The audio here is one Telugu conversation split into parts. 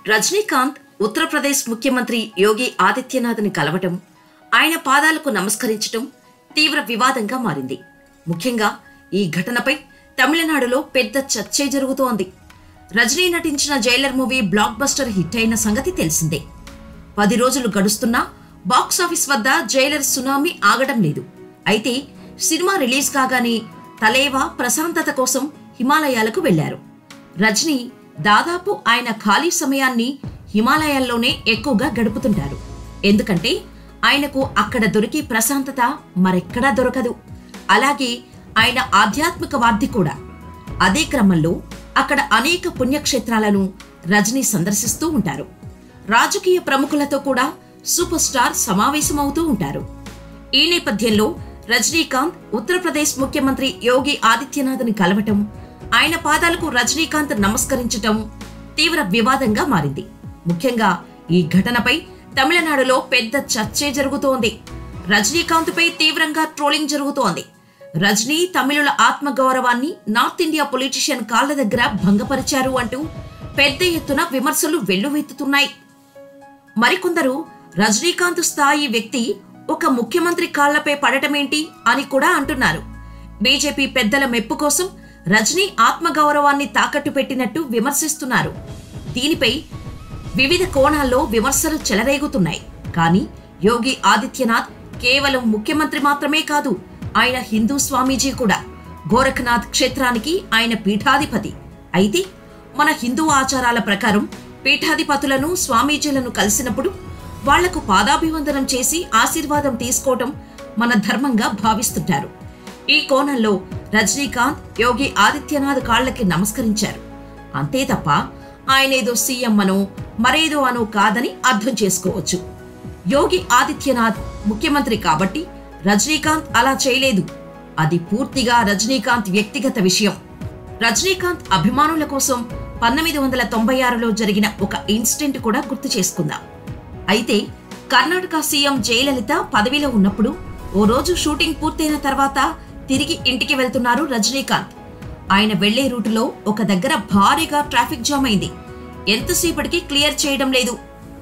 రజనీకాంత్ ఉత్తరప్రదేశ్ ముఖ్యమంత్రి యోగి ఆదిత్యనాథ్ని కలవటం ఆయన పాదాలకు నమస్కరించటం తీవ్ర వివాదంగా మారింది ముఖ్యంగా ఈ ఘటనపై తమిళనాడులో పెద్ద చర్చే జరుగుతోంది రజనీ నటించిన Jailer movie blockbuster hit అయిన సంగతి తెలిసిందే పది రోజులు గడుస్తున్నా బాక్సాఫీస్ వద్ద జైలర్ సునామీ ఆగడం లేదు అయితే సినిమా రిలీజ్ కాగానే తలేవా ప్రశాంతత కోసం హిమాలయాలకు వెళ్లారు రజనీ దాదాపు ఆయన ఖాళీ సమయాన్ని హిమాలయాల్లోనే ఎక్కువగా గడుపుతుంటారు ఎందుకంటే ఆయనకు అక్కడ దొరికే ప్రశాంతత మరెక్కడా దొరకదు అలాగే ఆయన ఆధ్యాత్మికవాది కూడా అదే క్రమంలో అక్కడ అనేక పుణ్యక్షేత్రాలను రజనీ సందర్శిస్తూ ఉంటారు రాజకీయ ప్రముఖులతో కూడా సూపర్ స్టార్ సమావేశమవుతూ ఉంటారు ఈ నేపథ్యంలో రజనీకాంత్ ఉత్తరప్రదేశ్ ముఖ్యమంత్రి యోగి ఆదిత్యనాథ్ని కలవటం ఆయన పాదాలకు రజనీకాంత్ నమస్కరించటం తీవ్ర వివాదంగా మారింది ముఖ్యంగా ఈ ఘటనపై తమిళనాడులో పెద్ద చర్చే జరుగుతోంది రజనీకాంత్పై తీవ్రంగా ట్రోలింగ్ జరుగుతోంది రజనీ తమిళుల ఆత్మగౌరవాన్ని నార్త్ ఇండియా పొలిటీషియన్ కాళ్ల దగ్గర భంగపరిచారు అంటూ పెద్ద ఎత్తున విమర్శలు వెల్లువెత్తుతున్నాయి మరికొందరు రజనీకాంత్ స్థాయి వ్యక్తి ఒక ముఖ్యమంత్రి కాళ్లపై పడటమేంటి అని కూడా అంటున్నారు బీజేపీ పెద్దల మెప్పు కోసం రజనీ ఆత్మగౌరవాన్ని తాకట్టు పెట్టినట్టు విమర్శిస్తున్నారు దీనిపై వివిధ కోణాల్లో విమర్శలు చెలరేగుతున్నాయి కానీ యోగి ఆదిత్యనాథ్ కేవలం ముఖ్యమంత్రి మాత్రమే కాదు ఆయన హిందూ స్వామీజీ కూడా గోరఖనాథ్ క్షేత్రానికి ఆయన పీఠాధిపతి అయితే మన హిందూ ఆచారాల ప్రకారం పీఠాధిపతులను స్వామీజీలను కలిసినప్పుడు వాళ్లకు పాదాభివందనం చేసి ఆశీర్వాదం తీసుకోవటం మన ధర్మంగా భావిస్తుంటారు ఈ కోణంలో రజనీకాంత్ యోగి ఆదిత్యనాథ్ కాళ్లకి నమస్కరించారు అంతే తప్ప ఆయనేదో సీఎం అనో మరేదో అనో కాదని అర్థం చేసుకోవచ్చు యోగి ఆదిత్యనాథ్ ముఖ్యమంత్రి కాబట్టి రజనీకాంత్ అలా చేయలేదు అది పూర్తిగా రజనీకాంత్ వ్యక్తిగత విషయం రజనీకాంత్ అభిమానుల కోసం పంతొమ్మిది వందల తొంభై ఆరులో జరిగిన ఒక ఇన్సిడెంట్ కూడా గుర్తు చేసుకుందాం అయితే కర్ణాటక సీఎం జయలలిత పదవిలో ఉన్నప్పుడు ఓ రోజు షూటింగ్ పూర్తయిన తర్వాత తిరిగి ఇంటికి వెళ్తున్నారు రజనీకాంత్ ఆయన వెళ్లే రూటులో ఒక దగ్గర భారీగా ట్రాఫిక్ జామ్ అయింది ఎంతసేపటికి క్లియర్ చేయడం లేదు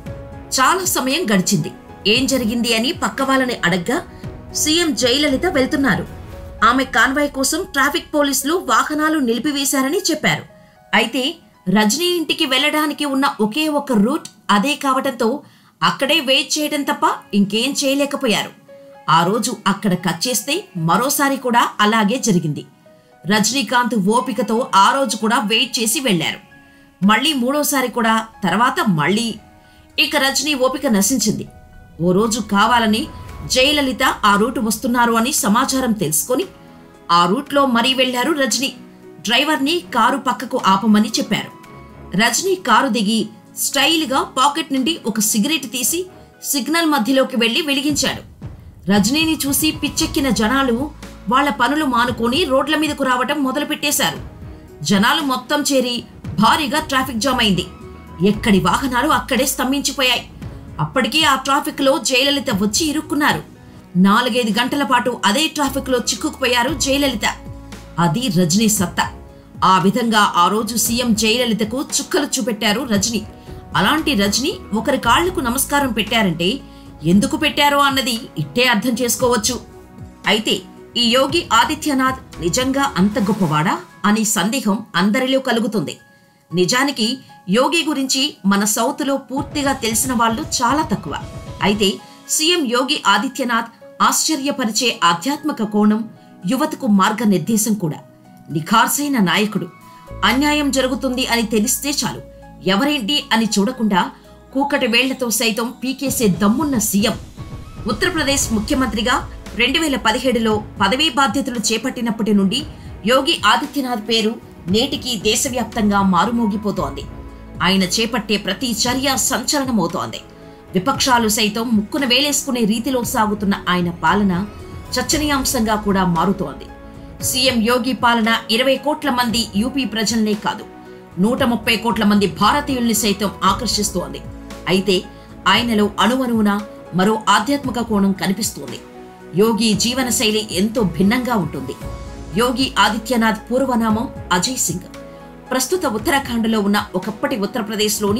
చాలా సమయం గడిచింది ఏం జరిగింది అని పక్క వాళ్ళని అడగ్గా సీఎం జయలలిత వెళ్తున్నారు ఆమె కాన్వాయ్ కోసం ట్రాఫిక్ పోలీసులు వాహనాలు నిలిపివేశారని చెప్పారు అయితే రజనీ ఇంటికి వెళ్ళడానికి ఉన్న ఒకే ఒక రూట్ అదే కావటంతో అక్కడే వెయిట్ చేయడం తప్ప ఇంకేం చేయలేకపోయారు ఆ రోజు అక్కడ కట్ చేస్తే మరోసారి కూడా అలాగే జరిగింది రజనీకాంత్ ఓపికతో ఆ రోజు కూడా వెయిట్ చేసి వెళ్లారు మళ్ళీ మూడోసారి కూడా తర్వాత మళ్ళీ ఇక రజనీ ఓపిక నశించింది ఓ రోజు కావాలని జయలలిత ఆ రూటు వస్తున్నారు అని సమాచారం తెలుసుకొని ఆ రూట్లో మరీ వెళ్లారు రజనీ డ్రైవర్ని కారు పక్కకు ఆపమని చెప్పారు రజనీ కారు దిగి స్టైల్గా పాకెట్ నుండి ఒక సిగరెట్ తీసి సిగ్నల్ మధ్యలోకి వెళ్లి వెలిగించాడు రజనీని చూసి పిచ్చెక్కిన జనాలు వాళ్ళ పనులు మానుకొని రోడ్ల మీదకు రావటం మొదలుపెట్టేశారు జనాలు మొత్తం చేరి భారీగా ట్రాఫిక్ జామ్ అయింది ఎక్కడి వాహనాలు అక్కడే స్తంభించిపోయాయి అప్పటికే ఆ ట్రాఫిక్ లో జయలలిత వచ్చి ఇరుక్కున్నారు నాలుగైదు గంటల పాటు అదే ట్రాఫిక్ లో చిక్కుకుపోయారు జయలలిత అది రజనీ సత్తా ఆ విధంగా ఆ రోజు సీఎం జయలలితకు చుక్కలు చూపెట్టారు రజనీ అలాంటి రజనీ ఒకరి కాళ్లకు నమస్కారం పెట్టారంటే ఎందుకు పెట్టారో అన్నది ఇట్టే అర్థం చేసుకోవచ్చు అయితే ఈ యోగి ఆదిత్యనాథ్ నిజంగా అంత గొప్పవాడా అనే సందేహం అందరిలో కలుగుతుంది నిజానికి యోగి గురించి మన సౌత్లో పూర్తిగా తెలిసిన వాళ్ళు చాలా తక్కువ అయితే సీఎం యోగి ఆదిత్యనాథ్ ఆశ్చర్యపరిచే ఆధ్యాత్మిక కోణం యువతకు మార్గనిర్దేశం కూడా నిఖార్సైన నాయకుడు అన్యాయం జరుగుతుంది అని తెలిస్తే చాలు ఎవరేంటి అని చూడకుండా కూకటి వేళ్లతో సైతం పీకేసే దమ్మున్న సీఎం ఉత్తరప్రదేశ్ ముఖ్యమంత్రిగా రెండు వేల పదిహేడులో పదవీ బాధ్యతలు చేపట్టినప్పటి నుండి యోగి ఆదిత్యనాథ్ పేరు నేటికి దేశవ్యాప్తంగా మారుమోగిపోతోంది ఆయన చేపట్టే ప్రతి చర్య సంచలనమవుతోంది విపక్షాలు సైతం ముక్కున వేలేసుకునే రీతిలో సాగుతున్న ఆయన పాలన చర్చనీయాంశంగా కూడా మారుతోంది సీఎం యోగి పాలన ఇరవై కోట్ల మంది యూపీ ప్రజల్నే కాదు నూట ముప్పై కోట్ల మంది భారతీయుల్ని సైతం ఆకర్షిస్తోంది అయితే ఆయనలో అణువణువున మరో ఆధ్యాత్మిక కోణం కనిపిస్తోంది యోగి జీవనశైలి ఎంతో భిన్నంగా ఉంటుంది యోగి ఆదిత్యనాథ్ పూర్వనామం అజయ్ సింగ్ ప్రస్తుత ఉత్తరాఖండ్లో ఉన్న ఒకప్పటి ఉత్తరప్రదేశ్లోని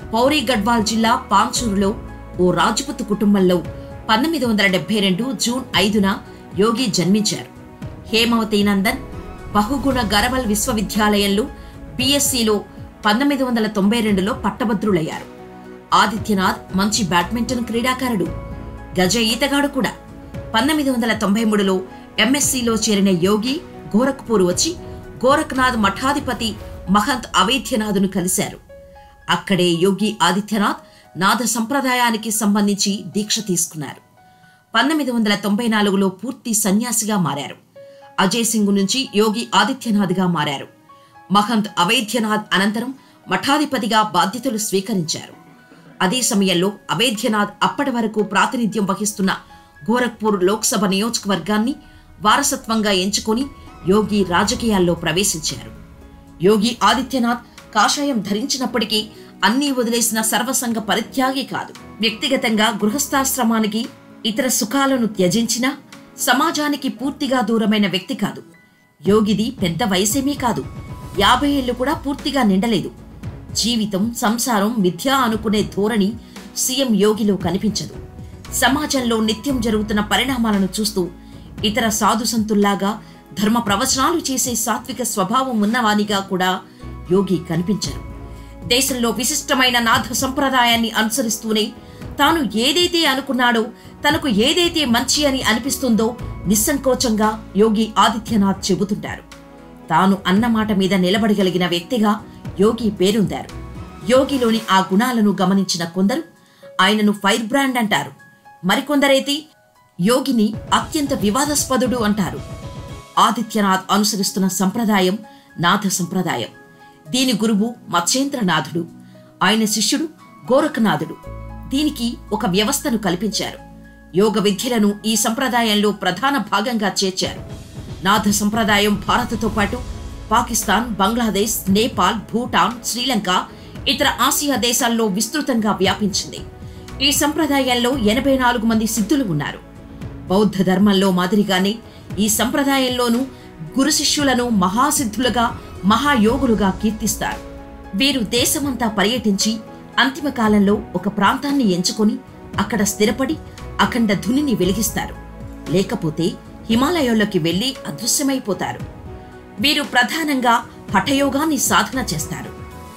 పౌరీ గడ్వాల్ జిల్లా పాంచూరులో ఓ రాజపుత్ కుటుంబంలో పంతొమ్మిది వందల డెబ్బై రెండు జూన్ ఐదున యోగి జన్మించారు హేమవతి నందన్ బహుగుణ గరవల్ విశ్వవిద్యాలయంలో బీఎస్సీలో పంతొమ్మిది వందల తొంభై రెండులో పట్టభద్రులయ్యారు ఆదిత్యనాథ్ మంచి బ్యాడ్మింటన్ క్రీడాకారుడు గజ ఈతగాడు కూడా పంతొమ్మిది వందల తొంభై మూడులో ఎంఎస్సీలో చేరిన యోగి గోరఖ్పూర్ వచ్చి గోరఖ్నాథ్ మఠాధిపతి మహంత్ అవేద్యనాథును కలిశారు అక్కడే యోగి ఆదిత్యనాథ్ నాథ సంప్రదాయానికి సంబంధించి దీక్ష తీసుకున్నారు పంతొమ్మిది వందల తొంభై నాలుగులో పూర్తి సన్యాసిగా మారారు అజయ్ సింగ్ నుంచి యోగి ఆదిత్యనాథ్గా మారారు మహంత్ అవేద్యనాథ్ అనంతరం మఠాధిపతిగా బాధ్యతలు స్వీకరించారు అదే సమయంలో అవేద్యనాథ్ అప్పటి వరకు ప్రాతినిధ్యం వహిస్తున్న గోరఖ్పూర్ లోక్సభ నియోజకవర్గాన్ని వారసత్వంగా ఎంచుకొని యోగి రాజకీయాల్లో ప్రవేశించారు యోగి ఆదిత్యనాథ్ కాషాయం ధరించినప్పటికీ అన్నీ వదిలేసిన సర్వసంగ పరిత్యాగి కాదు వ్యక్తిగతంగా గృహస్థాశ్రమానికి ఇతర సుఖాలను త్యజించినా సమాజానికి పూర్తిగా దూరమైన వ్యక్తి కాదు యోగిది పెద్ద వయసేమీ కాదు యాభై ఏళ్లు కూడా పూర్తిగా నిండలేదు జీవితం సంసారం మిథ్యా అనుకునే ధోరణి సీఎం యోగిలో కనిపించదు సమాజంలో నిత్యం జరుగుతున్న పరిణామాలను చూస్తూ ఇతర సాధుసంతుల్లాగా ధర్మ ప్రవచనాలు చేసే సాత్విక స్వభావం ఉన్నవానిగా కూడా యోగి కనిపించరు దేశంలో విశిష్టమైన నాథ సంప్రదాయాన్ని అనుసరిస్తూనే తాను ఏదైతే అనుకున్నాడో తనకు ఏదైతే మంచి అని అనిపిస్తుందో నిస్సంకోచంగా యోగి ఆదిత్యనాథ్ చెబుతుంటారు తాను అన్నమాట మీద నిలబడగలిగిన వ్యక్తిగా యోగి పేరొందారు యోగిలోని ఆ గుణాలను గమనించిన కొందరు ఆయనను ఫైర్ బ్రాండ్ అంటారు మరికొందరైతే యోగిని అత్యంత వివాదాస్పదుడు అంటారు ఆదిత్యనాథ్ అనుసరిస్తున్న సంప్రదాయం నాథ సంప్రదాయం దీని గురువు మత్స్యేంద్రనాథుడు ఆయన శిష్యుడు గోరఖనాథుడు దీనికి ఒక వ్యవస్థను కల్పించారు యోగ విద్యలను ఈ సంప్రదాయంలో ప్రధాన భాగంగా చేర్చారు నాథ సంప్రదాయం భారత్తో పాటు పాకిస్తాన్ బంగ్లాదేశ్ నేపాల్ భూటాన్ శ్రీలంక ఇతర ఆసియా దేశాల్లో విస్తృతంగా వ్యాపించింది ఈ సంప్రదాయంలో ఎనభై నాలుగు మంది సిద్ధులు ఉన్నారు బౌద్ధ ధర్మంలో మాదిరిగానే ఈ సంప్రదాయంలోనూ గురు శిష్యులను మహాసిద్ధులుగా మహాయోగులుగా కీర్తిస్తారు వీరు దేశమంతా పర్యటించి అంతిమ కాలంలో ఒక ప్రాంతాన్ని ఎంచుకొని అక్కడ స్థిరపడి అఖండ ధునిని వెలిగిస్తారు లేకపోతే హిమాలయాల్లోకి వెళ్లి అదృశ్యమైపోతారు వీరు ప్రధానంగా హఠయోగాన్ని సాధన చేస్తారు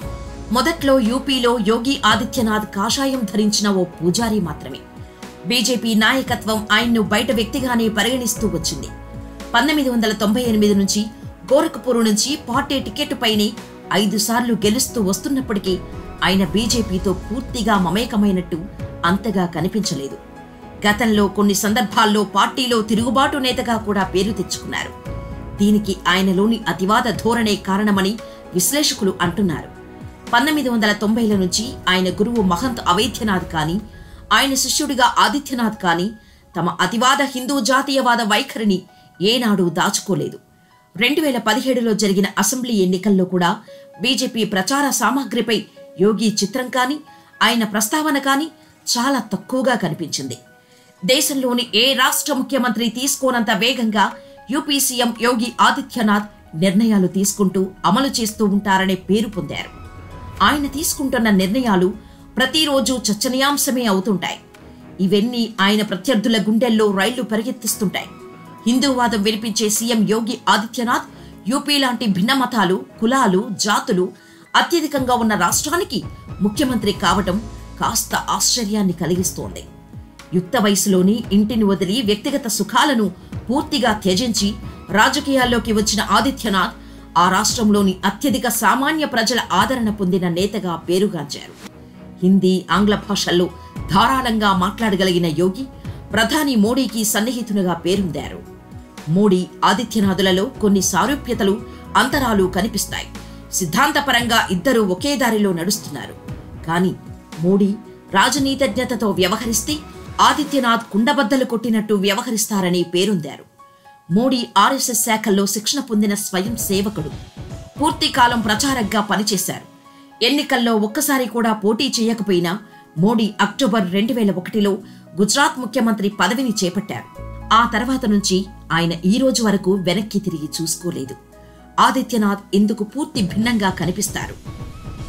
మొదట్లో యూపీలో యోగి ఆదిత్యనాథ్ కాషాయం ధరించిన ఓ పూజారి మాత్రమే బీజేపీ నాయకత్వం ఆయన్ను బయట వ్యక్తిగానే పరిగణిస్తూ వచ్చింది పంతొమ్మిది వందల తొంభై ఎనిమిది నుంచి గోరఖపూర్ నుంచి పార్టీ టికెట్ పైనే ఐదు సార్లు గెలుస్తూ వస్తున్నప్పటికీ ఆయన బీజేపీతో పూర్తిగా మమేకమైనట్టు అంతగా కనిపించలేదు గతంలో కొన్ని సందర్భాల్లో పార్టీలో తిరుగుబాటు నేతగా కూడా పేరు తెచ్చుకున్నారు దీనికి ఆయనలోని అతివాద ధోరణే కారణమని విశ్లేషకులు అంటున్నారు పంతొమ్మిది వందల తొంభైల నుంచి ఆయన గురువు మహంత్ అవేద్యనాథ్ కానీ ఆయన శిష్యుడిగా ఆదిత్యనాథ్ కానీ తమ అతివాద హిందూ జాతీయవాద వైఖరిని ఏనాడూ దాచుకోలేదు రెండు వేల పదిహేడులో జరిగిన అసెంబ్లీ ఎన్నికల్లో కూడా బీజేపీ ప్రచార సామాగ్రిపై యోగి చిత్రం కానీ ఆయన ప్రస్తావన కానీ చాలా తక్కువగా కనిపించింది దేశంలోని ఏ రాష్ట్ర ముఖ్యమంత్రి తీసుకోనంత వేగంగా యూపీ సీఎం యోగి ఆదిత్యనాథ్ నిర్ణయాలు తీసుకుంటూ అమలు చేస్తూ ఉంటారనే పేరు పొందారు ఆయన తీసుకుంటున్న నిర్ణయాలు ప్రతిరోజు చర్చనీయాంశమే అవుతుంటాయి ఇవన్నీ ఆయన ప్రత్యర్థుల గుండెల్లో రైళ్లు పరిగెత్తిస్తుంటాయి హిందూవాదం వినిపించే సీఎం యోగి ఆదిత్యనాథ్ యూపీ లాంటి భిన్న మతాలు కులాలు జాతులు అత్యధికంగా ఉన్న రాష్ట్రానికి ముఖ్యమంత్రి కావటం కాస్త ఆశ్చర్యాన్ని కలిగిస్తోంది యుక్త వయసులోని ఇంటిని వదిలి వ్యక్తిగత సుఖాలను పూర్తిగా త్యజించి రాజకీయాల్లోకి వచ్చిన ఆదిత్యనాథ్ ఆ రాష్ట్రంలోని అత్యధిక సామాన్య ప్రజల ఆదరణ పొందిన నేతగా పేరుగాంచారు హిందీ ఆంగ్ల భాషల్లో ధారాళంగా మాట్లాడగలిగిన యోగి ప్రధాని మోడీకి సన్నిహితునిగా పేరొందారు మోడీ ఆదిత్యనాథులలో కొన్ని సారూప్యతలు అంతరాలు కనిపిస్తాయి సిద్ధాంతపరంగా ఇద్దరూ ఒకే దారిలో నడుస్తున్నారు కానీ మోడీ రాజనీతజ్ఞతతో వ్యవహరిస్తే ఆదిత్యనాథ్ కుండబద్దలు కొట్టినట్టు వ్యవహరిస్తారని పేరొందారు మోడీ ఆర్ఎస్ఎస్ శాఖల్లో శిక్షణ పొందిన స్వయం సేవకుడు పూర్తి కాలం ప్రచారకగా పనిచేశారు ఎన్నికల్లో ఒక్కసారి కూడా పోటీ చేయకపోయినా మోడీ అక్టోబర్ రెండు వేల ఒకటిలో గుజరాత్ ముఖ్యమంత్రి పదవిని చేపట్టారు ఆ తర్వాత నుంచి ఆయన ఈ రోజు వరకు వెనక్కి తిరిగి చూసుకోలేదు ఆదిత్యనాథ్ ఇందుకు పూర్తి భిన్నంగా కనిపిస్తారు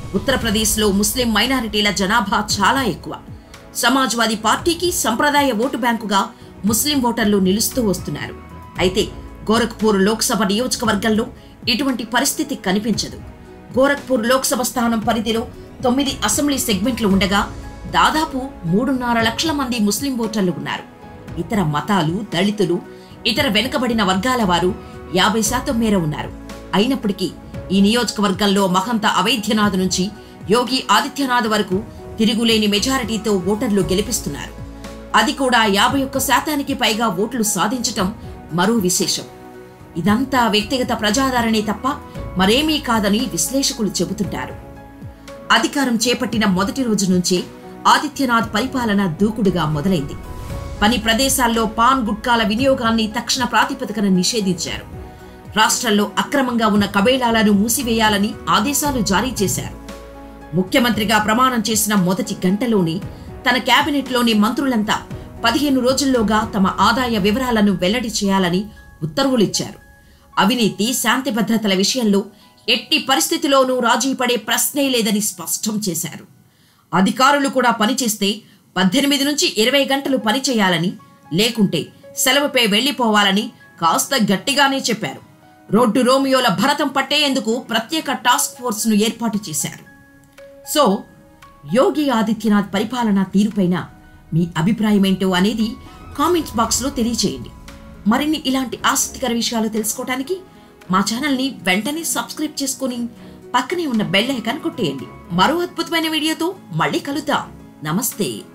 ఉత్తరప్రదేశ్లో ముస్లిం మైనారిటీల జనాభా చాలా ఎక్కువ సమాజ్వాదీ పార్టీకి సంప్రదాయ ఓటు బ్యాంకుగా ముస్లిం ఓటర్లు నిలుస్తూ వస్తున్నారు అయితే గోరఖ్పూర్ లోక్సభ నియోజకవర్గంలో ఇటువంటి పరిస్థితి కనిపించదు గోరఖ్పూర్ లోక్సభ స్థానం పరిధిలో తొమ్మిది అసెంబ్లీ సెగ్మెంట్లు ఉండగా దాదాపు మూడున్నర లక్షల మంది ముస్లిం ఓటర్లు ఉన్నారు ఇతర మతాలు దళితులు ఇతర వెనుకబడిన వర్గాల వారు యాభై శాతం మేర ఉన్నారు అయినప్పటికీ ఈ నియోజకవర్గంలో మహంత అవైద్యనాథ్ నుంచి యోగి ఆదిత్యనాథ్ వరకు తిరుగులేని మెజారిటీతో ఓటర్లు గెలిపిస్తున్నారు అది కూడా యాభై ఒక్క శాతానికి పైగా ఓట్లు సాధించటం మరో విశేషం ఇదంతా వ్యక్తిగత ప్రజాదరణే తప్ప మరేమీ కాదని విశ్లేషకులు చెబుతుంటారు అధికారం చేపట్టిన మొదటి రోజు నుంచే ఆదిత్యనాథ్ పరిపాలన దూకుడుగా మొదలైంది పని ప్రదేశాల్లో పాన్ గుట్కాల వినియోగాన్ని తక్షణ ప్రాతిపదికన నిషేధించారు రాష్ట్రంలో అక్రమంగా ఉన్న కబేళాలను మూసివేయాలని ఆదేశాలు జారీ చేశారు ముఖ్యమంత్రిగా ప్రమాణం చేసిన మొదటి గంటలోనే తన కేబినెట్లోని మంత్రులంతా పదిహేను రోజుల్లోగా తమ ఆదాయ వివరాలను వెల్లడి చేయాలని ఉత్తర్వులిచ్చారు అవినీతి శాంతి భద్రతల విషయంలో ఎట్టి పరిస్థితిలోనూ రాజీ పడే ప్రశ్నే లేదని స్పష్టం చేశారు అధికారులు కూడా పనిచేస్తే పద్దెనిమిది నుంచి ఇరవై గంటలు పనిచేయాలని లేకుంటే సెలవుపై వెళ్లిపోవాలని కాస్త గట్టిగానే చెప్పారు రోడ్డు రోమియోల భరతం పట్టేందుకు ప్రత్యేక టాస్క్ ఫోర్స్ను ఏర్పాటు చేశారు సో యోగి ఆదిత్యనాథ్ పరిపాలన తీరుపైన మీ అభిప్రాయం ఏంటో అనేది కామెంట్స్ బాక్స్లో తెలియచేయండి మరిన్ని ఇలాంటి ఆసక్తికర విషయాలు తెలుసుకోవడానికి మా ఛానల్ని వెంటనే సబ్స్క్రైబ్ చేసుకొని పక్కనే ఉన్న బెల్ ఐకాన్ కొట్టేయండి మరో అద్భుతమైన వీడియోతో మళ్ళీ కలుద్దాం నమస్తే